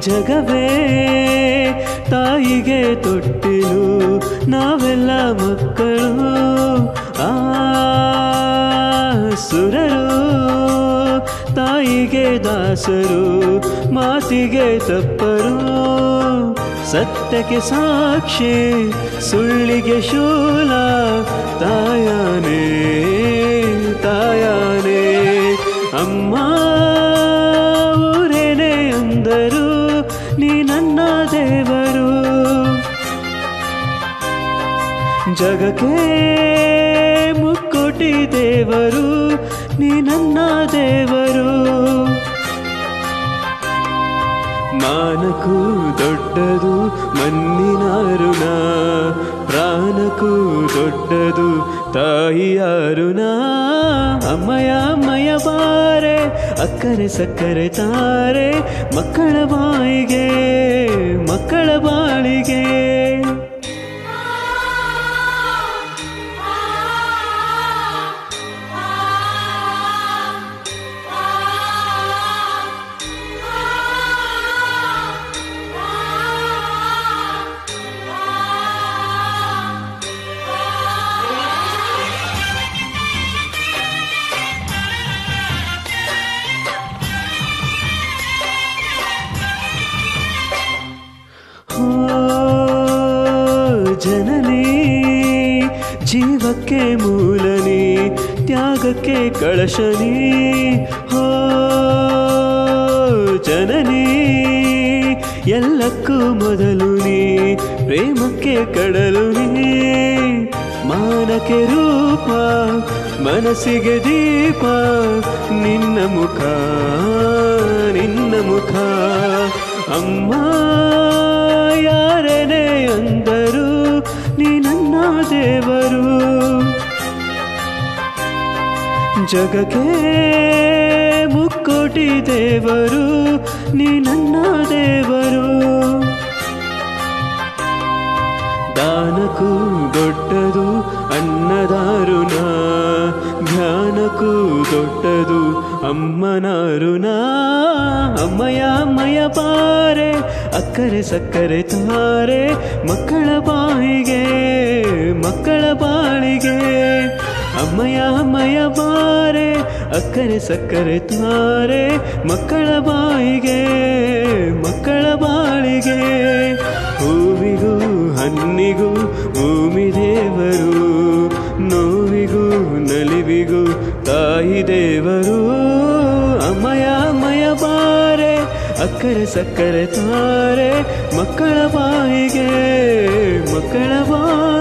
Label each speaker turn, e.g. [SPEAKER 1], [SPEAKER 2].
[SPEAKER 1] ಜಗವೇ ತಾಯಿಗೆ ತೊಟ್ಟಿಲು ನಾವೆಲ್ಲ ಮಕ್ಕಳು ಆ ಸುರರು ತಾಯಿಗೆ ದಾಸರು ಮಾತಿಗೆ ತಪ್ಪರು ಸತ್ಯಕ್ಕೆ ಸಾಕ್ಷಿ ಸುಳ್ಳಿಗೆ ಶೂಲ ತಾಯಾನೇ ತಾಯಾನೇ ಅಮ್ಮ ಊರೇನೆ ಅಂದರು ನೀ ನನ್ನ ದೇವರು ಜಗಕ್ಕೆ ಮುಕ್ಕೋಟಿ ದೇವರು ನೀ ನನ್ನ ದೇವರು ಮಾನಕ್ಕೂ ದೊಡ್ಡದು ಮಣ್ಣಿನ ಋಣ ಪ್ರಾಣಕ್ಕೂ ದೊಡ್ಡದು ತಾಯಿಯ ಋಣ ಅಮ್ಮಯ ಅಮ್ಮಯ ಬಾರೆ ಅಕ್ಕರೆ ಸಕ್ಕರೆ ತಾರೆ ಮಕ್ಕಳ ಬಾಯಿಗೆ ಮಕ್ಕಳ ಬಾಳಿಗೆ ಹೋ ಜನನಿ ಜೀವಕ್ಕೆ ಮೂಲನಿ ತ್ಯಾಗಕ್ಕೆ ಕಳಶನಿ ಹೋ ಜನನಿ ಎಲ್ಲಕ್ಕೂ ಮೊದಲು ನೀ ಪ್ರೇಮಕ್ಕೆ ಕಡಲು ನೀ ಮಾನಕ್ಕೆ ರೂಪ ಮನಸ್ಸಿಗೆ ದೀಪ ನಿನ್ನ ಮುಖ ನಿನ್ನ ಮುಖ ಅಮ್ಮ ಯಾರನೇ ಅಂದರು ನೀ ನನ್ನ ದೇವರು ಜಗಕ್ಕೆ ಮುಕ್ಕೋಟಿ ದೇವರು ನೀ ನನ್ನ ದೇವರು ದಾನಕ್ಕೂ ದೊಡ್ಡದು ಅನ್ನದಾರುಣ ಧ್ಯಾನಕ್ಕೂ ದೊಡ್ಡದು ಅಮ್ಮನಾರುಣ ಅಮ್ಮಯ ಅಮ್ಮಯ ಬಾರೆ ಅಕ್ಕರೆ ಸಕ್ಕರೆ ತಾರೆ ಮಕ್ಕಳ ಬಾಯಿಗೆ ಮಕ್ಕಳ ಬಾಳಿಗೆ ಅಮ್ಮಯ ಅಮ್ಮಯ ಬಾರೆ ಅಕ್ಕರೆ ಸಕ್ಕರೆ ತಾರೆ ಮಕ್ಕಳ ಬಾಯಿಗೆ ಮಕ್ಕಳ ಬಾಳಿಗೆ ಹೂವಿಗೂ ಹನ್ನಿಗೂ ಭೂಮಿ ದೇವರು ನೋವಿಗೂ ನಲಿವಿಗೂ ತಾಯಿ ದೇವರು ಅಮ್ಮಯ ಅಮ್ಮಯ ಬಾರೆ ಅಕ್ಕರೆ ಸಕ್ಕರೆ ತಾರೆ ಮಕ್ಕಳ ಬಾಯಿಗೆ ಮಕ್ಕಳ ಬಾಯಿ